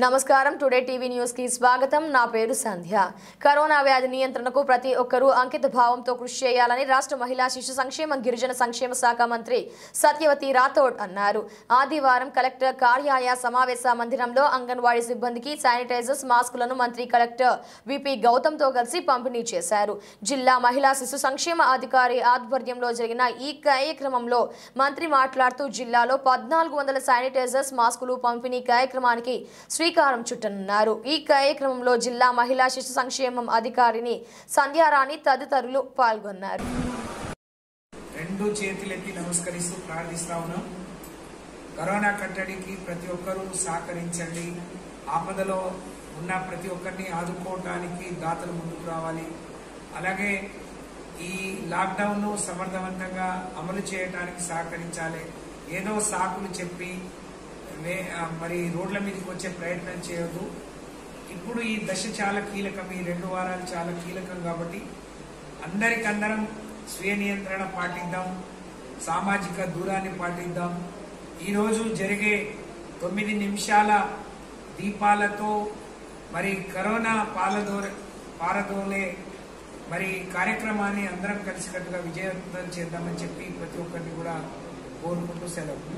నమస్కారం today TV news కి స్వాగతం నా పేరు సంధ్య కరోనా వ్యాధి నియంత్రణకు ప్రతి ఒక్కరూ అంకిత భావంతో కృషి చేయాలని రాష్ట్ర మహిళా శిశు సంక్షేమ గిరిజన సంక్షేమ శాఖ మంత్రి సత్యవతి రాథోడ్ అన్నారు ఆదివారం కలెక్టర్ కార్యాలయ సమావేశ మందిరంలో అంగన్వాడీ సిబ్బందికి శానిటైజర్స్ మాస్కులను మంత్రి కలెక్టర్ విపి గౌతమ్తో కలిసి పంపిణీ చేశారు జిల్లా మహిళా శిశు సంక్షేమ అధికారి ఆధ్వర్యంలో జరిగిన ఈ కార్యక్రమంలో మంత్రి మాట్లాడుతూ జిల్లాలో పద్నాలుగు వందల శానిటైజర్స్ మాస్కులు పంపిణీ కార్యక్రమానికి శ్రీకారం చుట్టనున్నారు ఈ కార్యక్రమంలో జిల్లా మహిళా శిశు సంక్షేమం అధికారిని సంధ్యారాణి తదితరులు పాల్గొన్నారు రెండు చేతులెత్తి నమస్కరిస్తూ ప్రార్థిస్తా ఉన్నాం కరోనా కట్టడికి ప్రతి ఒక్కరూ సహకరించండి ఆపదలో ఉన్న ప్రతి ఒక్కరిని ఆదుకోవటానికి దాతలు ముందుకు రావాలి అలాగే ఈ లాక్డౌన్ను సమర్థవంతంగా అమలు చేయడానికి సహకరించాలి ఏదో సాకులు చెప్పి వే- ఆ, మరి రోడ్ల మీదకి వచ్చే ప్రయత్నం చేయొద్దు ఇప్పుడు ఈ దశ చాలా కీలకం ఈ రెండు వారాలు చాలా కీలకం కాబట్టి అందరికందరం స్వీయ నియంత్రణ పాటిద్దాం సామాజిక దూరాన్ని పాటిద్దాం ఈరోజు జరిగే తొమ్మిది నిమిషాల దీపాలతో మరి కరోనా పాలదోర పారదోలే మరి కార్యక్రమాన్ని అందరం కలిసికట్టుగా విజయవంతం చేద్దామని చెప్పి ప్రతి ఒక్కరిని కూడా కోరుకుంటూ సెలవు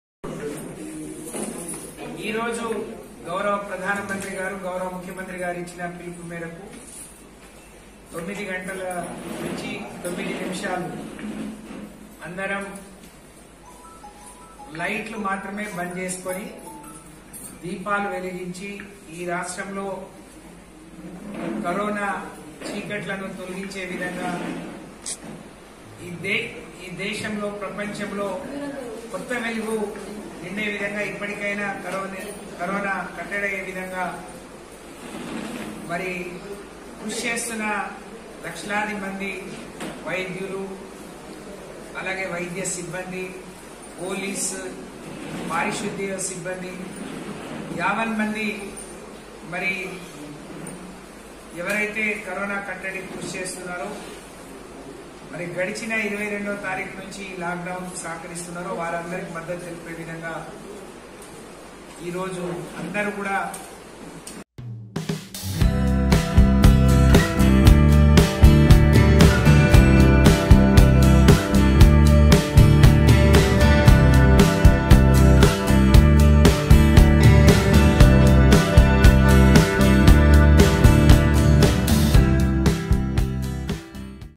ఈరోజు గౌరవ ప్రధానమంత్రి గారు గౌరవ ముఖ్యమంత్రి గారు ఇచ్చిన పిలుపు మేరకు తొమ్మిది గంటల నుంచి తొమ్మిది నిమిషాలు అందరం లైట్లు మాత్రమే బంద్ చేసుకొని దీపాలు వెలిగించి ఈ రాష్ట్రంలో కరోనా చీకట్లను తొలగించే విధంగా ఈ దే ఈ దేశంలో ప్రపంచంలో కొత్త వెలుగు నిండే విధంగా ఇప్పటికైనా కరోనా కరోనా కట్టడయ్యే విధంగా మరి కృషి చేస్తున్న లక్షలాది మంది వైద్యులు అలాగే వైద్య సిబ్బంది పోలీస్ పారిశుద్ధ్య సిబ్బంది యావన్ మంది మరి ఎవరైతే కరోనా కట్టడి కృషి చేస్తున్నారో మరి గడిచిన ఇరవై రెండవ తారీఖు నుంచి లాక్డౌన్ సహకరిస్తున్నారో వారందరికి మద్దతు తెలిపే విధంగా ఈరోజు అందరూ కూడా